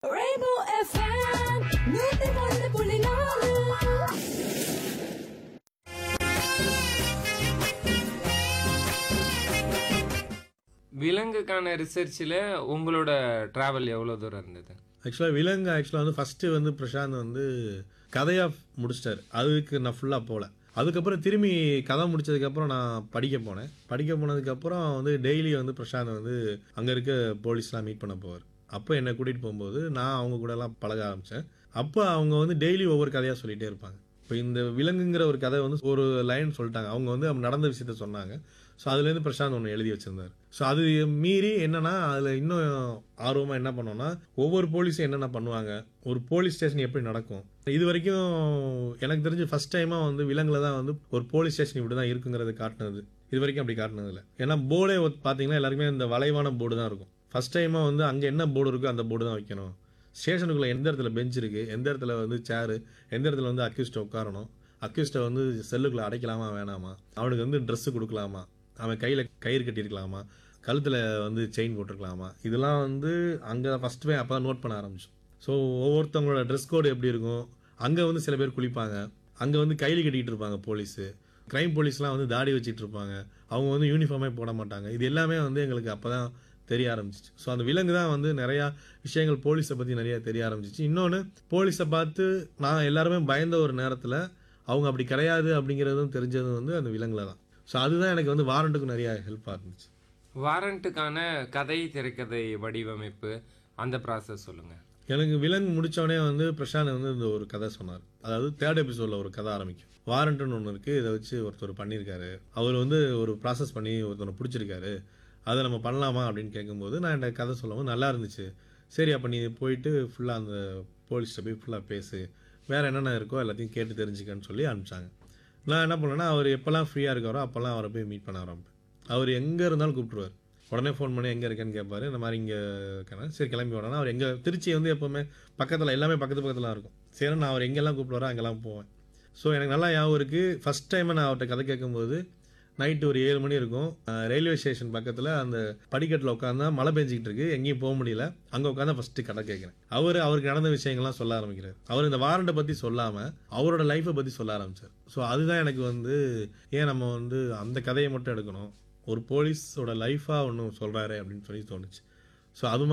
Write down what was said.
Rainbow FM, நூத்தி ஒன்று புள்ளி நாலு விலங்குக்கான ரிசர்ச்சில் உங்களோட டிராவல் எவ்வளோ தூரம் இருந்தது ஆக்சுவலாக விலங்கு ஆக்சுவலாக வந்து ஃபஸ்ட்டு வந்து பிரசாந்த் வந்து கதையாக முடிச்சிட்டாரு அதுக்கு நான் ஃபுல்லாக போகல அதுக்கப்புறம் திரும்பி கதை முடிச்சதுக்கப்புறம் நான் படிக்க போனேன் படிக்க போனதுக்கப்புறம் வந்து டெய்லி வந்து பிரசாந்த் வந்து அங்கே இருக்க போலீஸ்லாம் மீட் பண்ண போவார் அப்போ என்னை கூட்டிகிட்டு போகும்போது நான் அவங்க கூடலாம் பழக ஆரம்பித்தேன் அப்போ அவங்க வந்து டெய்லி ஒவ்வொரு கதையாக சொல்லிகிட்டே இருப்பாங்க இப்போ இந்த விலங்குங்கிற ஒரு கதை வந்து ஒரு லைன் சொல்லிட்டாங்க அவங்க வந்து நடந்த விஷயத்த சொன்னாங்க ஸோ அதுலேருந்து பிரசாந்த் ஒன்று எழுதி வச்சிருந்தார் ஸோ அது மீறி என்னன்னா அதில் இன்னும் ஆர்வமாக என்ன பண்ணோம்னா ஒவ்வொரு போலீஸும் என்னென்ன பண்ணுவாங்க ஒரு போலீஸ் ஸ்டேஷன் எப்படி நடக்கும் இது வரைக்கும் எனக்கு தெரிஞ்சு ஃபர்ஸ்ட் டைமாக வந்து விலங்குல தான் வந்து ஒரு போலீஸ் ஸ்டேஷன் இப்படி தான் இருக்குங்கிறது காட்டினது இது வரைக்கும் அப்படி காட்டினது இல்லை ஏன்னா போர்டே பார்த்தீங்கன்னா எல்லாருக்குமே இந்த வளைவான போர்டு தான் இருக்கும் ஃபர்ஸ்ட் டைமாக வந்து அங்கே என்ன போர்டு இருக்கோ அந்த போர்டு தான் வைக்கணும் ஸ்டேஷனுக்குள்ளே எந்த இடத்துல பெஞ்ச் இருக்குது எந்த இடத்துல வந்து சேரு எந்த இடத்துல வந்து அக்யூஸ்ட்டை உட்காரணும் அக்யூஸ்ட்டை வந்து செல்லுக்குள்ளே அடைக்கலாமா வேணாமா அவனுக்கு வந்து ட்ரெஸ்ஸு கொடுக்கலாமா அவன் கையில் கயிறு கட்டியிருக்கலாமா கழுத்தில் வந்து செயின் போட்டிருக்கலாமா இதெல்லாம் வந்து அங்கே ஃபஸ்ட் போய் அப்போ தான் நோட் பண்ண ஆரம்பிச்சோம் ஸோ ஒவ்வொருத்தவங்களோட ட்ரெஸ் கோடு எப்படி இருக்கும் அங்கே வந்து சில பேர் குளிப்பாங்க அங்கே வந்து கையில் கட்டிக்கிட்டு இருப்பாங்க போலீஸு க்ரைம் போலீஸ்லாம் வந்து தாடி வச்சிட்டு இருப்பாங்க அவங்க வந்து யூனிஃபார்மே போட மாட்டாங்க இது எல்லாமே வந்து எங்களுக்கு அப்போ தான் தெரிய ஆரம்பிச்சிச்சு ஸோ அந்த விலங்கு தான் வந்து நிறையா விஷயங்கள் போலீஸை பற்றி நிறைய தெரிய ஆரம்பிச்சிச்சு இன்னொன்று போலீஸை பார்த்து நான் எல்லாருமே பயந்த ஒரு நேரத்தில் அவங்க அப்படி கிடையாது அப்படிங்கிறதும் தெரிஞ்சது வந்து அந்த விலங்குல தான் ஸோ அதுதான் எனக்கு வந்து வாரண்ட்டுக்கு நிறைய ஹெல்ப்பாக இருந்துச்சு வாரண்ட்டுக்கான கதை திரைக்கதை வடிவமைப்பு அந்த ப்ராசஸ் சொல்லுங்கள் எனக்கு விலங்கு முடிச்சோடனே வந்து பிரசாந்த் வந்து இந்த ஒரு கதை சொன்னார் அதாவது தேர்ட் எபிசோடில் ஒரு கதை ஆரம்பிக்கும் வாரண்ட்டுன்னு ஒன்று இருக்குது இதை வச்சு ஒருத்தர் பண்ணியிருக்காரு அவர் வந்து ஒரு ப்ராசஸ் பண்ணி ஒருத்தனை பிடிச்சிருக்காரு அதை நம்ம பண்ணலாமா அப்படின்னு கேட்கும்போது நான் இந்த கதை சொல்லவும் நல்லா இருந்துச்சு சரி அப்போ நீ போயிட்டு ஃபுல்லாக அந்த போலீஸ்கிட்ட போய் ஃபுல்லாக பேசு வேறு என்னென்ன இருக்கோ எல்லாத்தையும் கேட்டு தெரிஞ்சுக்கன்னு சொல்லி அனுப்பிச்சாங்க நான் என்ன பண்ணேன்னா அவர் எப்போல்லாம் ஃப்ரீயாக இருக்காரோ அப்போல்லாம் அவரை போய் மீட் பண்ண ஆரம்பிப்பேன் அவர் எங்கே இருந்தாலும் கூப்பிட்டுருவார் உடனே ஃபோன் பண்ணி எங்கே இருக்கேன்னு கேட்பாரு இந்த மாதிரி இங்கே இருக்கேன் சரி கிளம்பி வரேன்னா அவர் எங்கே திருச்சி வந்து எப்போவுமே பக்கத்தில் எல்லாமே பக்கத்து பக்கத்தில் இருக்கும் சரி நான் அவர் எங்கெல்லாம் கூப்பிடுவாரோ அங்கெல்லாம் போவேன் ஸோ எனக்கு நல்லா ஞாபகம் இருக்குது ஃபஸ்ட் டைம் நான் அவர்கிட்ட கதை கேட்கும்போது நைட்டு ஒரு ஏழு மணி இருக்கும் அஹ் ரயில்வே ஸ்டேஷன் பக்கத்தில் அந்த படிக்கட்டில் உட்காந்தா மழை பெஞ்சிக்கிட்டு இருக்கு எங்கேயும் போக முடியல அங்கே உட்காந்து ஃபஸ்ட்டு கதை கேட்குறேன் அவர் அவருக்கு நடந்த விஷயங்கள்லாம் சொல்ல ஆரம்பிக்கிறார் அவர் இந்த வாரண்டை பற்றி சொல்லாமல் அவரோட லைஃப்பை பற்றி சொல்ல ஆரம்பிச்சார் ஸோ அதுதான் எனக்கு வந்து ஏன் நம்ம வந்து அந்த கதையை மட்டும் எடுக்கணும் ஒரு போலீஸோட லைஃபாக ஒன்று சொல்கிறாரு அப்படின்னு சொல்லி தோணுச்சு ஸோ அது மாதிரி